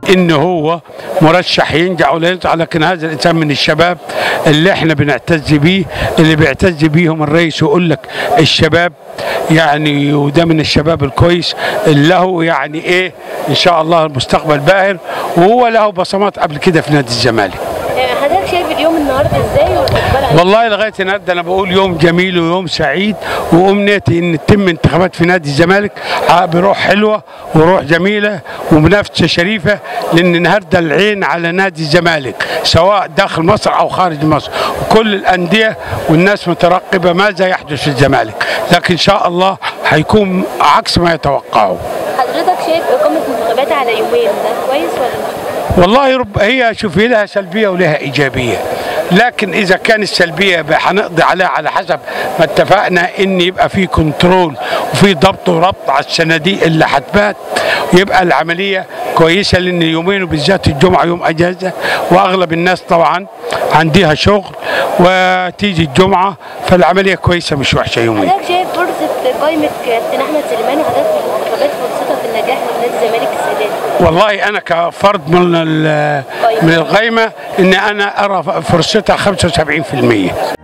ان هو مرشح ينجح ولا ينجح لكن هذا الانسان من الشباب اللي احنا بنعتز بيه اللي بيعتز بيهم الرئيس ويقول لك الشباب يعني وده من الشباب الكويس اللي له يعني ايه ان شاء الله المستقبل باهر وهو له بصمات قبل كده في نادي الزمالك آه، حضرتك شايف اليوم النهارده ازاي والاقبال عليه؟ والله لغايه النهارده انا بقول يوم جميل ويوم سعيد وامنيتي ان تتم انتخابات في نادي الزمالك ع- بروح حلوه وروح جميله ومنافسه شريفه لان النهارده العين على نادي الزمالك سواء داخل مصر او خارج مصر وكل الانديه والناس مترقبه ماذا يحدث في الزمالك لكن ان شاء الله هيكون عكس ما يتوقعوا حضرتك شايف اقامه انتخابات على يومين ده كويس ولا مش والله رب هي شوف هي لها سلبيه ولها ايجابيه لكن اذا كان السلبيه بقى هنقضي عليها على حسب ما اتفقنا ان يبقى في كنترول وفي ضبط وربط على الصناديق اللي هتبات يبقى العمليه كويسه لان يومين وبالذات الجمعه يوم اجازه واغلب الناس طبعا عندها شغل وتيجي الجمعه فالعمليه كويسه مش وحشه يومين حضرتك شايف فرصه قائمه كابتن احمد سليمان وحضرتك في الانتخابات فرصتها في النجاح لنادي الزمالك السادات والله انا كفرد من ال- من القايمه ان انا ارى فرصتها 75%